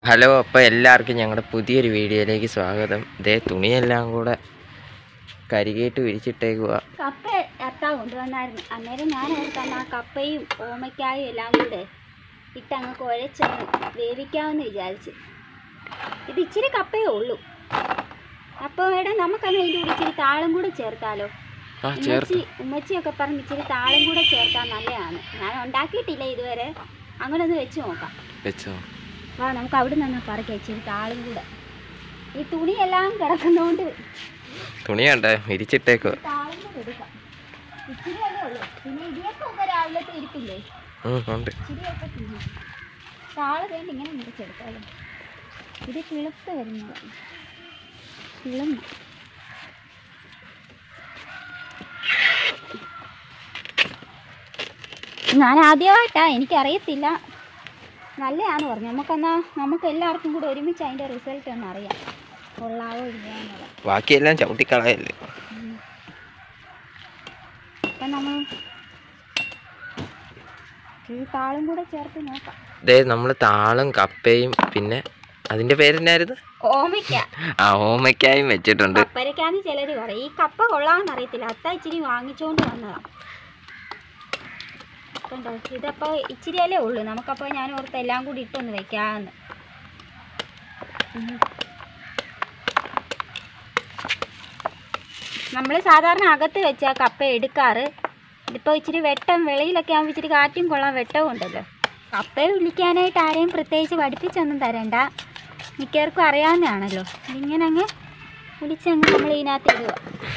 Hello അപ്പോൾ എല്ലാവർക്കും ഞങ്ങളുടെ പുതിയൊരു വീഡിയോയിലേക്ക് സ്വാഗതം ഇതേ തുണിയെല്ലാം കൂടെ കരികേട്ട് വിരിച്ചിട്ടേക്കുക കപ്പ അത്ത കൊണ്ടുവന്നായിരുന്നു അന്നേരം ഞാൻ ഓർത്താണ് ആ കപ്പയും ഓമയ്ക്കായും എല്ലാം കൂടെ ഇട്ടങ്ങ് കുഴച്ചങ്ങ് വേവിക്കാമെന്ന് വിചാരിച്ച് ഇത് ഇച്ചിരി കപ്പയേ ഉള്ളൂ അപ്പോൾ എടാ നമുക്കന്ന് ഇതിൻ്റെ കൂടെ ഇച്ചിരി താളും കൂടെ ചേർത്താലോ ആ ചേർത്ത് ഉമ്മച്ചി ഉമ്മച്ചിയൊക്കെ പറഞ്ഞ് ഇച്ചിരി താളും കൂടെ ചേർത്താൽ നല്ലതാണ് ഞാൻ ഉണ്ടാക്കിയിട്ടില്ല ഇതുവരെ അങ്ങനെ ഒന്ന് വെച്ച് നോക്കാം വെച്ചോ വാ നമുക്ക് അവിടെ നിന്ന് പറിക്കാം ഇച്ചിരി താളും കൂടെ ഈ തുണിയെല്ലാം കിടക്കുന്നതുകൊണ്ട് തുണി കണ്ട വിരിച്ചിട്ടേക്കുക താളും കൂടെ എടുക്കാം ഇച്ചിരി അല്ലേ ഉള്ളൂ പിന്നെ ഇടിയപ്പമൊക്കെ രാവിലത്തെ ഇരിപ്പില്ലേ ഉണ്ട് ഇച്ചിരിയൊക്കെ തിന്നു താള് വേണ്ടി ഇങ്ങനെ മുറിച്ചെടുക്കാമല്ലോ ഇത് കിളുത്ത് വരുന്നതാണ് കിളുന്ന ഞാൻ ആദ്യമായിട്ടാ എനിക്കറിയത്തില്ല നല്ലതാന്ന് പറഞ്ഞു നമുക്കെന്നാ നമുക്ക് എല്ലാവർക്കും കൂടെ ഒരുമിച്ച് അതിൻ്റെ റിസൾട്ട് ഒന്ന് അറിയാം കൊള്ളാവോ ഇല്ലയോ എന്നുള്ളത് ബാക്കിയെല്ലാം ചവിട്ടിക്കളയല്ലേ അപ്പം നമ്മൾ ഈ താളും കൂടെ ചേർത്ത് നോക്കാം ഇതേ നമ്മൾ താളും കപ്പയും പിന്നെ അതിൻ്റെ പേരെന്നായിരുന്നു ഓമയ്ക്ക ആ ഓമയ്ക്കായും വെച്ചിട്ടുണ്ട് കപ്പരക്കാന്ന് ചിലര് പറയും ഈ കപ്പ കൊള്ളാമെന്ന് അറിയത്തില്ല അത്ത ഇച്ചിരി വാങ്ങിച്ചോണ്ട് വന്നതാ കണ്ടോ ഇതപ്പോ ഇച്ചിരിയല്ലേ ഉള്ളൂ നമുക്കപ്പോൾ ഞാൻ ഓർത്ത് എല്ലാം കൂടി ഇട്ടൊന്ന് വെക്കാമെന്ന് നമ്മൾ സാധാരണ അകത്ത് വെച്ചാ കപ്പ എടുക്കാറ് ഇതിപ്പോൾ ഇച്ചിരി വെട്ടം വെളിയിലൊക്കെ ആകുമ്പോൾ ഇച്ചിരി കാറ്റും കൊള്ളാൻ വെട്ടവും ഉണ്ടല്ലോ കപ്പ വിളിക്കാനായിട്ട് ആരെയും പ്രത്യേകിച്ച് പഠിപ്പിച്ചൊന്നും തരണ്ട മിക്കവർക്കും അറിയാവുന്നതാണല്ലോ ഇതിങ്ങനെ അങ്ങ് വിളിച്ചങ്ങ് നമ്മൾ ഇതിനകത്ത് ഇടുക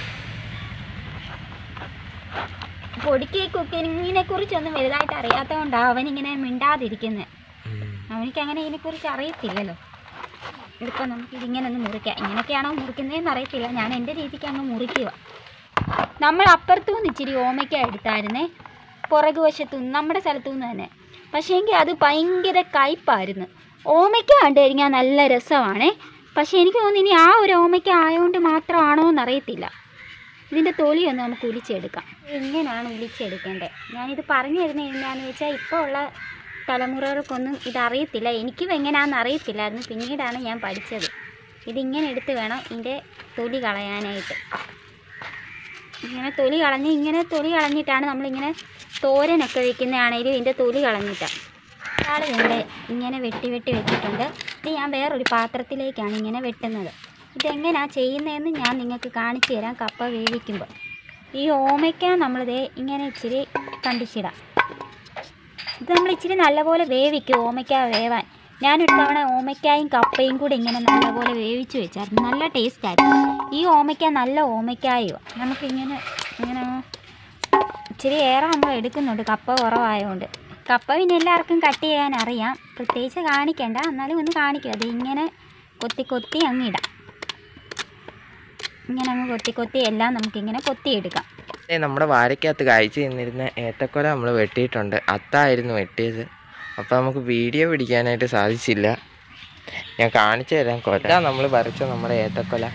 പൊടിക്ക് കുക്കിങ്ങിനെ കുറിച്ചൊന്നും വലുതായിട്ട് അറിയാത്തതുകൊണ്ടാണ് അവനിങ്ങനെ മിണ്ടാതിരിക്കുന്നത് ഉം. അവനിക്ക് അങ്ങനെ ഇതിനെക്കുറിച്ച് അറിയത്തില്ലല്ലോ ഇതിപ്പോൾ നമുക്ക് ഇതിങ്ങനെ ഒന്ന് മുറിക്കാം ഇങ്ങനെയൊക്കെയാണോ മുറിക്കുന്നതെന്ന് അറിയത്തില്ല ഞാൻ എൻ്റെ രീതിക്ക് അങ്ങ് മുറിക്കുക നമ്മൾ അപ്പുറത്തു നിന്ന് ഇച്ചിരി ഓമയ്ക്ക എടുത്തായിരുന്നേ പുറകു വശത്തു നിന്ന് നമ്മുടെ സ്ഥലത്തു നിന്ന് തന്നെ പക്ഷേങ്കിൽ അത് ഭയങ്കര കയ്പായിരുന്നു ഓമയ്ക്ക കണ്ടു കഴിഞ്ഞാൽ നല്ല രസമാണേ പക്ഷേ എനിക്ക് തോന്നുന്നു ഇനി ആ ഒരു ഓമയ്ക്ക ആയതുകൊണ്ട് മാത്രമാണോ എന്നറിയത്തില്ല ഇതിൻ്റെ തൊലിയൊന്ന് നമുക്ക് ഉലിച്ചെടുക്കാം എങ്ങനെയാണ് ഉലിച്ചെടുക്കേണ്ടത് ഞാനിത് പറഞ്ഞു തരുന്നത് എന്നാന്ന് വെച്ചാൽ ഇപ്പോൾ ഉള്ള തലമുറകൾക്കൊന്നും ഇതറിയത്തില്ല എനിക്കും എങ്ങനെയാണെന്ന് അറിയത്തില്ലായിരുന്നു പിന്നീടാണ് ഞാൻ പഠിച്ചത് ഇതിങ്ങനെ എടുത്ത് വേണം ഇതിൻ്റെ തൊലി കളയാനായിട്ട് ഇങ്ങനെ തൊലി കളഞ്ഞ് ഇങ്ങനെ തൊലി കളഞ്ഞിട്ടാണ് നമ്മളിങ്ങനെ തോരനൊക്കെ വെക്കുന്നതാണേലും ഇതിൻ്റെ തൊലി കളഞ്ഞിട്ടാണ് ആൾ ഇവിടെ ഇങ്ങനെ വെട്ടി വെട്ടി വെച്ചിട്ടുണ്ട് ഇത് ഞാൻ വേറൊരു പാത്രത്തിലേക്കാണ് ഇങ്ങനെ വെട്ടുന്നത് ഇതെങ്ങനെയാണ് ചെയ്യുന്നതെന്ന് ഞാൻ നിങ്ങൾക്ക് കാണിച്ചു തരാം കപ്പ വേവിക്കുമ്പോൾ ഈ ഓമയ്ക്ക നമ്മളിത് ഇങ്ങനെ ഇച്ചിരി കണ്ടിച്ചിടാം ഇത് നമ്മൾ ഇച്ചിരി നല്ലപോലെ വേവിക്കും ഓമയ്ക്ക വേവാൻ ഞാനൊരു തവണ ഓമയ്ക്കായും കപ്പയും കൂടി ഇങ്ങനെ നല്ലപോലെ വേവിച്ച് വെച്ചായിരുന്നു നല്ല ടേസ്റ്റായിരുന്നു ഈ ഓമയ്ക്ക നല്ല ഓമയ്ക്കായോ നമുക്കിങ്ങനെ ഇങ്ങനെ ഇച്ചിരി ഏറെ നമ്മൾ എടുക്കുന്നുണ്ട് കപ്പ കുറവായതുകൊണ്ട് കപ്പ പിന്നെ എല്ലാവർക്കും കട്ട് ചെയ്യാൻ അറിയാം പ്രത്യേകിച്ച് കാണിക്കണ്ട എന്നാലും ഒന്ന് കാണിക്കും അത് ഇങ്ങനെ കൊത്തി കൊത്തി അങ്ങ് ഇടാം ഇങ്ങനെ അങ്ങ് കൊത്തി കൊത്തി എല്ലാം നമുക്കിങ്ങനെ കൊത്തിയെടുക്കാം ഏ നമ്മുടെ വാരക്കകത്ത് കായ്ച്ചു നിന്നിരുന്ന ഏത്തക്കൊല നമ്മൾ വെട്ടിയിട്ടുണ്ട് അത്തായിരുന്നു വെട്ടിയത് അപ്പോൾ നമുക്ക് വീഡിയോ പിടിക്കാനായിട്ട് സാധിച്ചില്ല ഞാൻ കാണിച്ചു തരാം കൊല നമ്മൾ പറിച്ച നമ്മുടെ ഏത്തക്കൊല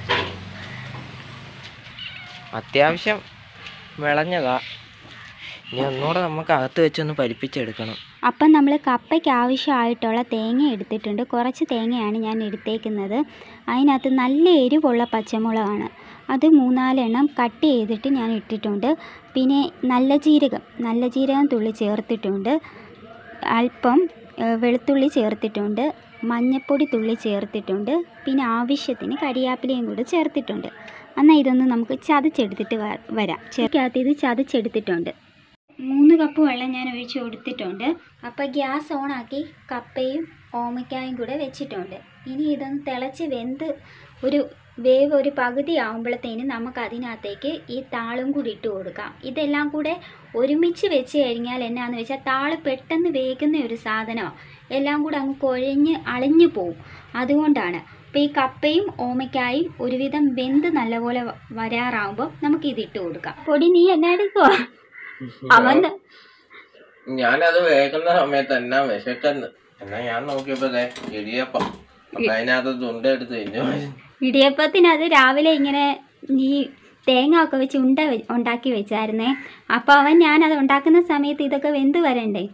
അത്യാവശ്യം വിളഞ്ഞതാ ഇനി ഒന്നുകൂടെ നമുക്ക് അകത്ത് വെച്ചൊന്ന് പരിപ്പിച്ചെടുക്കണം അപ്പം നമ്മൾ കപ്പയ്ക്ക് ആവശ്യമായിട്ടുള്ള തേങ്ങ എടുത്തിട്ടുണ്ട് കുറച്ച് തേങ്ങയാണ് ഞാൻ എടുത്തേക്കുന്നത് അതിനകത്ത് നല്ല എരിവുള്ള പച്ചമുളകാണ് അത് മൂന്നാലെണ്ണം കട്ട് ചെയ്തിട്ട് ഞാൻ ഇട്ടിട്ടുണ്ട് പിന്നെ നല്ല ജീരകം നല്ല ജീരകം തുള്ളി ചേർത്തിട്ടുണ്ട് അല്പം ഏഹ്, വെളുത്തുള്ളി ചേർത്തിട്ടുണ്ട് മഞ്ഞൾപ്പൊടി തുള്ളി ചേർത്തിട്ടുണ്ട് പിന്നെ ആവശ്യത്തിന് കരിയാപ്പിലയും കൂടെ ചേർത്തിട്ടുണ്ട് എന്നാൽ ഇതൊന്ന് നമുക്ക് ചതച്ചെടുത്തിട്ട് വ- വരാം ചെറുക്കകത്ത് ഇത് ചതച്ചെടുത്തിട്ടുണ്ട് മൂന്ന് കപ്പ് വെള്ളം ഞാൻ ഒഴിച്ച് കൊടുത്തിട്ടുണ്ട് അപ്പോൾ ഗ്യാസ് ഓണാക്കി കപ്പയും ഓമയ്ക്കായും കൂടെ വെച്ചിട്ടുണ്ട് ഇനി ഇതൊന്ന് തിളച്ച് വെന്ത് ഒരു വേവ് ഒരു പകുതി ആകുമ്പോഴത്തേന് നമുക്ക് അതിനകത്തേക്ക് ഈ താളും കൂടി ഇട്ട് കൊടുക്കാം ഇതെല്ലാം കൂടെ ഒരുമിച്ച് വെച്ച് കഴിഞ്ഞാൽ എന്നാന്ന് വെച്ചാൽ താള് പെട്ടെന്ന് വേകുന്ന ഒരു സാധനമാണ് എല്ലാം കൂടെ അങ്ങ് കുഴഞ്ഞ് അളിഞ്ഞു പോവും അതുകൊണ്ടാണ് അപ്പോൾ ഈ കപ്പയും ഓമയ്ക്കായും ഒരുവിധം വെന്ത് നല്ലപോലെ വ- വരാറാകുമ്പോൾ നമുക്ക് ഇതിട്ട് കൊടുക്കാം പൊടി നീ എന്നാ എടുക്കുവാ അവൻ ഞാനത് വേകുന്ന സമയത്ത് എന്നാ വിശക്കുന്നു എന്നാ ഞാൻ നോക്കിയപ്പോ ദേ ഇടിയപ്പം അപ്പൊ അതിനകത്ത് തുണ്ടെടുത്ത് തിന്നു ഇടിയപ്പത്തിനത് രാവിലെ ഇങ്ങനെ ഈ തേങ്ങ ഒക്കെ വെച്ച് ഉണ്ട വെ- ഉണ്ടാക്കി വെച്ചായിരുന്നേ അപ്പോൾ അവൻ ഞാനത് ഉണ്ടാക്കുന്ന സമയത്ത് ഇതൊക്കെ വെന്ത് വരണ്ടേ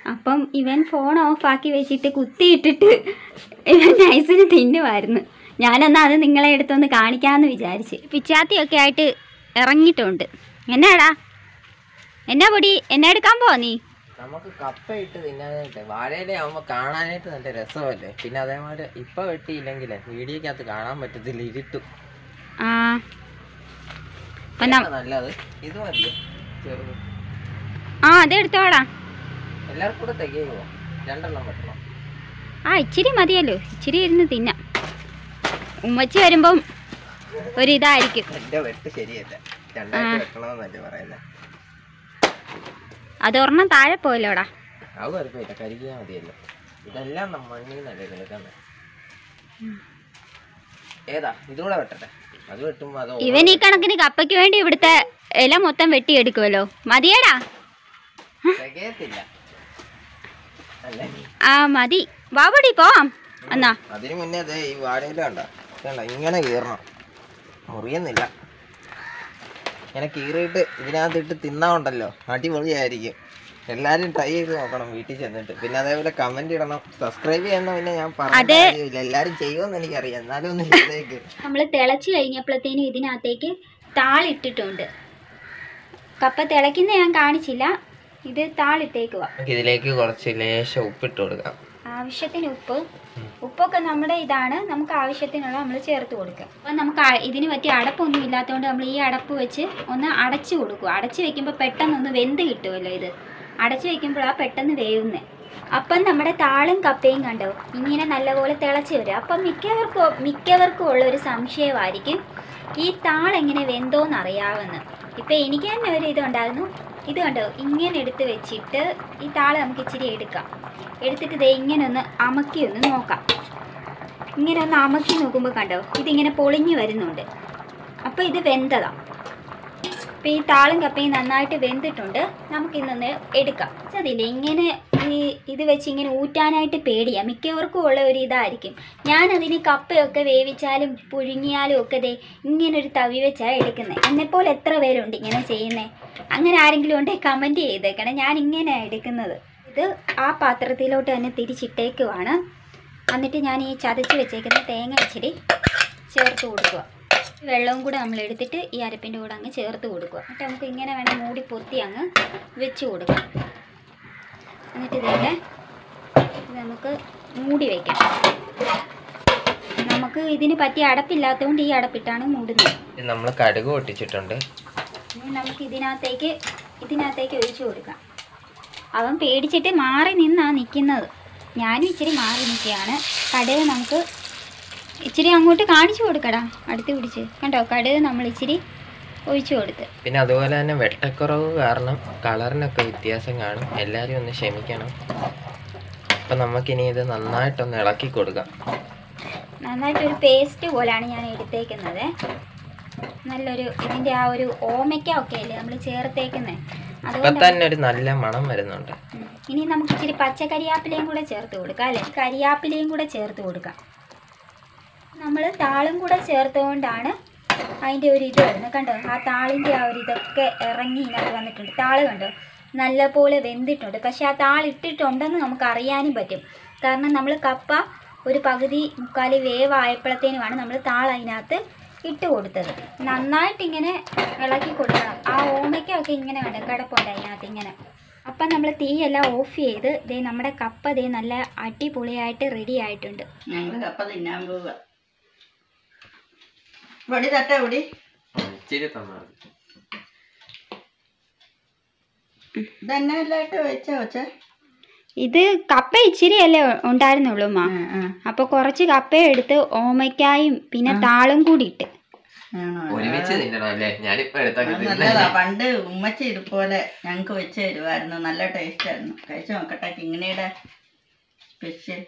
അപ്പം ഇവൻ ഫോൺ ഓഫാക്കി വെച്ചിട്ട് കുത്തിയിട്ടിട്ട് ഇവൻ നൈസിന് തിന്നുമായിരുന്നു ഞാനെന്നാ അത് നിങ്ങളെ അടുത്തൊന്ന് കാണിക്കാമെന്ന് വിചാരിച്ച് പിച്ചാത്തിയൊക്കെ ആയിട്ട് ഇറങ്ങിയിട്ടുണ്ട് എന്നാടാ എന്നാ പൊടി എന്നെ എടുക്കാൻ പോവാ നീ നമുക്ക് കപ്പ ഇട്ട് തിന്നാനായിട്ട് വാഴയില ആവുമ്പോ കാണാനായിട്ട് നല്ല രസമല്ലേ പിന്നെ അതേമാതിരി ഇപ്പൊ വെട്ടിയില്ലെങ്കിലേ വീഡിയോക്കകത്ത് കാണാൻ പറ്റത്തില്ല ഇരുട്ടും ആ അപ്പം നം- ഏതാ നല്ലത് ഇത് മതിയോ ചെറുത് ആ അതെടുത്തോടാ എല്ലാവർക്കും കൂടെ തികയുമോ രണ്ടെണ്ണം വെട്ടണം ആ ഇച്ചിരി മതിയല്ലോ ഇച്ചിരി ഇരുന്ന് തിന്നാം ഉമ്മച്ചി വരുമ്പം ഒരിതായിരിക്കും എന്റെ വെട്ട് ശരിയല്ല രണ്ടായിട്ട് വെട്ടണമെന്നല്ലേ പറയുന്നത് അതൊരെണ്ണം താഴെ പോയല്ലോടാ അത് കുഴപ്പമില്ല കരിക്കാൻ മതിയല്ലോ ഇതെല്ലാം നമ്മ മണ്ണിൽ നിന്നല്ലേ കിടക്കുന്നത് ഏതാ ഇതുകൂടെ വെട്ടട്ടെ അത് വെട്ടുമ്പോ അത് ഇവൻ ഈ കണക്കിന് കപ്പയ്ക്ക് വേണ്ടി ഇവിടുത്തെ ഇല മൊത്തം വെട്ടിയെടുക്കുമല്ലോ മതിയേടാ തികയത്തില്ല അല്ലേ ആ മതി വാവടി പോവാം എന്നാ അതിന് മുന്നേ അതെ ഈ വാഴയില കണ്ട കണ്ട ഇങ്ങനെ കീറണം മുറിയുന്നില്ല ഇങ്ങനെ കീറിയിട്ട് ഇതിനകത്തിട്ട് തിന്നാണ്ടല്ലോ അടിപൊളിയായിരിക്കും എല്ലാരും ട്രൈ ചെയ്ത് നോക്കണം വീട്ടിൽ ചെന്നിട്ട് പിന്നെ അതേപോലെ കമന്റ് ഇടണം സബ്സ്ക്രൈബ് ചെയ്യണം പിന്നെ ഞാൻ പറഞ്ഞ കാര്യമില്ല എല്ലാരും ചെയ്യുമെന്ന് എനിക്കറിയാം എന്നാലും ഒന്ന് ചെയ്തേക്ക് നമ്മൾ തിളച്ച് കഴിഞ്ഞപ്പോഴത്തേനും ഇതിനകത്തേക്ക് താളിട്ടിട്ടുണ്ട് കപ്പ തിളയ്ക്കുന്ന ഞാൻ കാണിച്ചില്ല ഇത് താളിട്ടേക്കുക നമുക്ക് ഇതിലേക്ക് കുറച്ച് ലേശം ഉപ്പിട്ട് കൊടുക്കാം ആവശ്യത്തിന് ഉപ്പ് ഉപ്പൊക്കെ നമ്മുടെ ഇതാണ് നമുക്ക് ആവശ്യത്തിനുള്ള നമ്മൾ ചേർത്ത് കൊടുക്കുക അപ്പം നമുക്ക് ആ- ഇതിന് പറ്റിയ അടപ്പൊന്നും ഇല്ലാത്തതുകൊണ്ട് നമ്മൾ ഈ അടപ്പ് വെച്ച് ഒന്ന് അടച്ചു കൊടുക്കുക അടച്ചു വെക്കുമ്പോൾ പെട്ടെന്നൊന്ന് വെന്ത് കിട്ടുമല്ലോ ഇത് അടച്ചു വെക്കുമ്പോഴാണ് പെട്ടെന്ന് വേവുന്നത് അപ്പം നമ്മുടെ താളും കപ്പയും കണ്ടോ ഇങ്ങനെ നല്ലപോലെ തിളച്ച് വരും അപ്പം മിക്കവർക്കും മിക്കവർക്കും ഉള്ളൊരു സംശയമായിരിക്കും ഈ താൾ എങ്ങനെ വെന്തോന്ന് അറിയാമെന്ന് ഇപ്പം എനിക്ക് തന്നെ ഒരു ഇതുണ്ടായിരുന്നു ഇത് കണ്ടോ ഇങ്ങനെ എടുത്ത് വെച്ചിട്ട് ഈ താള് നമുക്ക് ഇച്ചിരി എടുക്കാം എടുത്തിട്ട് ദേ ഇങ്ങനെ ഒന്ന് അമക്കി ഒന്ന് നോക്കാം ഇങ്ങനെ ഒന്ന് അമക്കി നോക്കുമ്പോൾ കണ്ടോ ഇതിങ്ങനെ പൊളിഞ്ഞു വരുന്നുണ്ട് അപ്പോൾ ഇത് വെന്തതാ അപ്പോൾ ഈ താളും കപ്പയും നന്നായിട്ട് വെന്തിട്ടുണ്ട് നമുക്കിന്നൊന്ന് എടുക്കാം അതില്ലേ ഇങ്ങനെ ഈ ഇത് വെച്ച് ഇങ്ങനെ ഊറ്റാനായിട്ട് പേടിയാ മിക്കവർക്കും ഉള്ള ഒരു ഇതായിരിക്കും ഞാനതിന് കപ്പയൊക്കെ വേവിച്ചാലും പുഴുങ്ങിയാലും ഒക്കെ ദേ ഇങ്ങനെ ഒരു തവി വെച്ചാണ് എടുക്കുന്നത് എന്നെപ്പോലെ എത്ര പേരുണ്ട് ഇങ്ങനെ ചെയ്യുന്നത് അങ്ങനെ ആരെങ്കിലും ഉണ്ടെങ്കിൽ കമൻറ്റ് ചെയ്തേക്കണം ഞാൻ ഇങ്ങനെയാണ് എടുക്കുന്നത് ഇത് ആ പാത്രത്തിലോട്ട് തന്നെ തിരിച്ചിട്ടേക്കുവാണ് എന്നിട്ട് ഞാൻ ഈ ചതച്ച് വെച്ചേക്കുന്ന തേങ്ങ ഇച്ചിരി ചേർത്ത് കൊടുക്കുക വെള്ളവും കൂടെ നമ്മൾ എടുത്തിട്ട് ഈ അരപ്പിൻ്റെ കൂടെ അങ്ങ് ചേർത്ത് കൊടുക്കുക എന്നിട്ട് നമുക്ക് ഇങ്ങനെ വേണം മൂടി പൊത്തി അങ്ങ് വെച്ച് കൊടുക്കാം എന്നിട്ട് ഇതേടെ ഇത് നമുക്ക് മൂടി വയ്ക്കാം നമുക്ക് ഇതിന് പറ്റിയ അടപ്പില്ലാത്തതുകൊണ്ട് ഈ അടപ്പിട്ടാണ് മൂടുന്നത് നമ്മൾ കടുക് പൊട്ടിച്ചിട്ടുണ്ട് ഇനി നമുക്ക് ഇതിനകത്തേക്ക് ഇതിനകത്തേക്ക് ഒഴിച്ചു കൊടുക്കാം അവൻ പേടിച്ചിട്ട് മാറി നിന്നാണ് നിൽക്കുന്നത് ഞാനും ഇച്ചിരി മാറി നിൽക്കുകയാണ് കടുക് നമുക്ക് ഇച്ചിരി അങ്ങോട്ട് കാണിച്ചു കൊടുക്കടാ അടുത്ത് പിടിച്ച് കണ്ടോ കടുക് നമ്മൾ ഇച്ചിരി ഒഴിച്ചു കൊടുത്ത് പിന്നെ അതുപോലെ തന്നെ വെട്ടക്കുറവ് കാരണം കളറിനൊക്കെ വ്യത്യാസം കാണും എല്ലാവരും ഒന്ന് ക്ഷമിക്കണം അപ്പം നമുക്കിനി ഇത് നന്നായിട്ടൊന്ന് ഇളക്കി കൊടുക്കാം നന്നായിട്ടൊരു പേസ്റ്റ് പോലെയാണ് ഞാൻ എടുത്തേക്കുന്നത് നല്ലൊരു ഇതിൻ്റെ ആ ഒരു ഓമയ്ക്ക ഒക്കെ അല്ലേ നമ്മൾ ചേർത്തേക്കുന്നത് ഇപ്പം അതുകൊണ്ട് തന്നെ ഒരു നല്ല മണം വരുന്നുണ്ട് ഉം. ഇനി നമുക്ക് ഇച്ചിരി പച്ച കരിയാപ്പിലയും കൂടെ ചേർത്ത് കൊടുക്കാം അല്ലേ കരിയാപ്പിലയും കൂടെ ചേർത്ത് കൊടുക്കാം നമ്മൾ താളും കൂടെ ചേർത്തുകൊണ്ടാണ് അതിൻ്റെ ഒരു ഇത് വരുന്നത് കണ്ടോ ആ താളിൻ്റെ ആ ഒരു ഇതൊക്കെ ഇറങ്ങി ഇതിനകത്ത് വന്നിട്ടുണ്ട് താള് കണ്ടോ നല്ലപോലെ വെന്തിട്ടുണ്ട് പക്ഷെ ആ താളിട്ടിട്ടുണ്ടെന്ന് നമുക്ക് അറിയാനും പറ്റും കാരണം നമ്മൾ കപ്പ ഒരു പകുതി മുക്കാൽ വേവായപ്പോഴത്തേനുമാണ് നമ്മൾ താൾ അതിനകത്ത് ഇട്ട് കൊടുത്തത് നന്നായിട്ട് ഇങ്ങനെ ഇളക്കി കൊടുക്കണം ആ ഓമയ്ക്കൊക്കെ ഇങ്ങനെ കണ്ടോ കിടപ്പുണ്ട് അതിനകത്ത് ഇങ്ങനെ അപ്പം നമ്മൾ തീയെല്ലാം ഓഫ് ചെയ്ത് ദേ നമ്മുടെ കപ്പ ദേ നല്ല അടിപൊളിയായിട്ട് റെഡി ആയിട്ടുണ്ട് ഞങ്ങൾ കപ്പ തിന്നാൻ പോവുക പൊടി തട്ട പൊടി ഇച്ചിരി തന്നാൽ ഇതന്നെ എല്ലായിട്ട് വെച്ചാ വെച്ചേ ഇത് കപ്പ ഇച്ചിരിയല്ലേ ഉണ്ടായിരുന്നുള്ളൂ മാ ആ, ആ. അപ്പോൾ കുറച്ച് കപ്പ എടുത്ത് ഓമയ്ക്കായും പിന്നെ താളും കൂടി ഇട്ട് ആണോ ഒരുമിച്ച് തിന്നണം അല്ലേ ഞാനിപ്പോ അത് എടുത്തൊക്കെ നല്ലതാ പണ്ട് ഉമ്മച്ചി ഇതുപോലെ ഞങ്ങൾക്ക് വെച്ച് തരുമായിരുന്നു നല്ല ടേസ്റ്റ് ആയിരുന്നു കഴിച്ചു നോക്കട്ടെ കിങ്ങിണിയുടെ സ്പെഷ്യൽ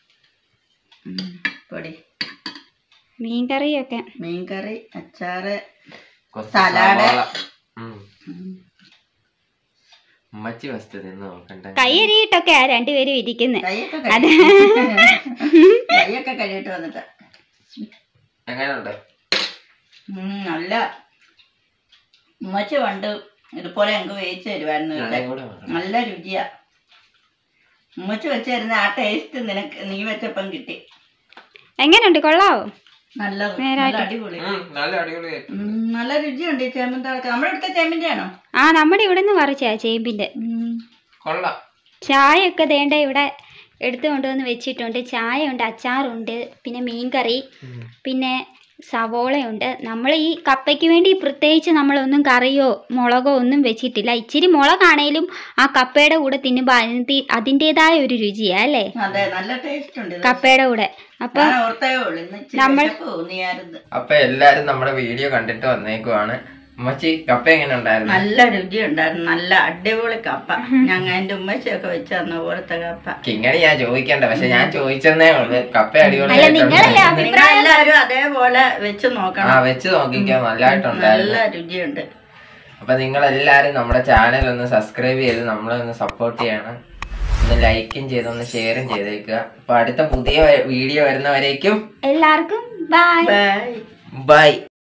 പൊടി മീൻകറിയൊക്കെ മീൻകറി അച്ചാറ് കുറച്ച് സലാഡ്. സവാള. ഉം. ഉം. ഉമ്മച്ചി ഫസ്റ്റ് തിന്ന് നോക്കണ്ട കൈയരിയിട്ടൊക്കെ ആ രണ്ടുപേരും ഇരിക്കുന്നത് കൈയൊക്കെ അത് കഴി കൈയൊക്കെ കഴിയിട്ട് വന്നിട്ട് എങ്ങനെയുണ്ട് ഉം, നല്ല ഉമ്മച്ചി പണ്ട് ഇതുപോലെ ഞങ്ങൾക്ക് വേവിച്ച് തരുമായിരുന്നു ഇവിടെ. ഞാനും കൂടെ വേണം. നല്ല രുചിയാ ഉമ്മച്ചി വെച്ചായിരുന്ന ആ ടേസ്റ്റ് നിനക്ക് നീ വെച്ചപ്പം കിട്ടി എങ്ങനെയുണ്ട് കൊള്ളാവോ നല്ല നേരായിട്ട്. നല്ല അടിപൊളി നല്ല അടിപൊളി ഉം, നല്ല രുചിയുണ്ട് ഈ ചേമ്പന്താളൊക്കെ നമ്മുടെ അടുത്ത ചേമ്പിന്റെ ആണോ ആ നമ്മുടെ ഇവിടെ നിന്ന് പറിച്ചാ ചേമ്പിന്റെ കൊള്ളാം ചായയൊക്കെ ദേണ്ട ഇവിടെ എടുത്തു കൊണ്ടുവന്ന് വെച്ചിട്ടുണ്ട് ചായ ഉണ്ട് അച്ചാറുണ്ട് പിന്നെ മീൻകറി പിന്നെ സവോളയുണ്ട് നമ്മൾ ഈ കപ്പയ്ക്ക് വേണ്ടി പ്രത്യേകിച്ച് നമ്മളൊന്നും കറിയോ മുളകോ ഒന്നും വെച്ചിട്ടില്ല ഇച്ചിരി മുളകാണേലും ആ കപ്പയുടെ കൂടെ തിന്നുമ്പോൾ അതിന് അതിൻ്റെതായ ഒരു രുചിയാ അല്ലേ അതെ നല്ല ടേസ്റ്റ് ഉണ്ട് ഇത്. കപ്പയുടെ കൂടെ അപ്പം ഞാൻ ഓർത്തേ ഉള്ളൂ ഇന്ന് ഇച്ചിരി നമ്മൾ- വിശപ്പ് തോന്നിയായിരുന്നു അപ്പൊ എല്ലാരും നമ്മുടെ വീഡിയോ കണ്ടിട്ട് വന്നേക്കുവാണ് അമ്മച്ചി കപ്പ എങ്ങനെ ഉണ്ടായിരുന്നു നല്ല രുചിയുണ്ടായിരുന്നു നല്ല അടിപൊളി കപ്പ ഞങ്ങൾ എന്റെ ഉമ്മച്ചിയൊക്കെ വെച്ച് തന്ന പോലത്തെ കപ്പ ഇങ്ങനെ ഞാൻ ചോദിക്കണ്ട പക്ഷെ ഞാൻ ചോദിച്ചെന്നേ ഉള്ളു കപ്പ അല്ല നിങ്ങളല്ലേ അടിപൊളിയായിട്ടുണ്ട് അഭിപ്രായം നിങ്ങളെല്ലാരും അതേപോലെ വെച്ച് ആ നോക്കണം വെച്ച് നോക്കിക്കോ നല്ലതായിട്ടുണ്ടായിരുന്നു നല്ല രുചിയുണ്ട് അപ്പൊ നിങ്ങൾ എല്ലാരും നമ്മുടെ ചാനൽ ഒന്ന് സബ്സ്ക്രൈബ് ചെയ്ത് നമ്മളെ ഒന്ന് സപ്പോർട്ട് ചെയ്യണം ഒന്ന് ലൈക്കും ചെയ്ത് ഒന്ന് ഷെയറും ചെയ്തേക്കുക അപ്പൊ അടുത്ത പുതിയ വീഡിയോ വരുന്നവരേക്കും എല്ലാവർക്കും ബൈ ബൈ ബൈ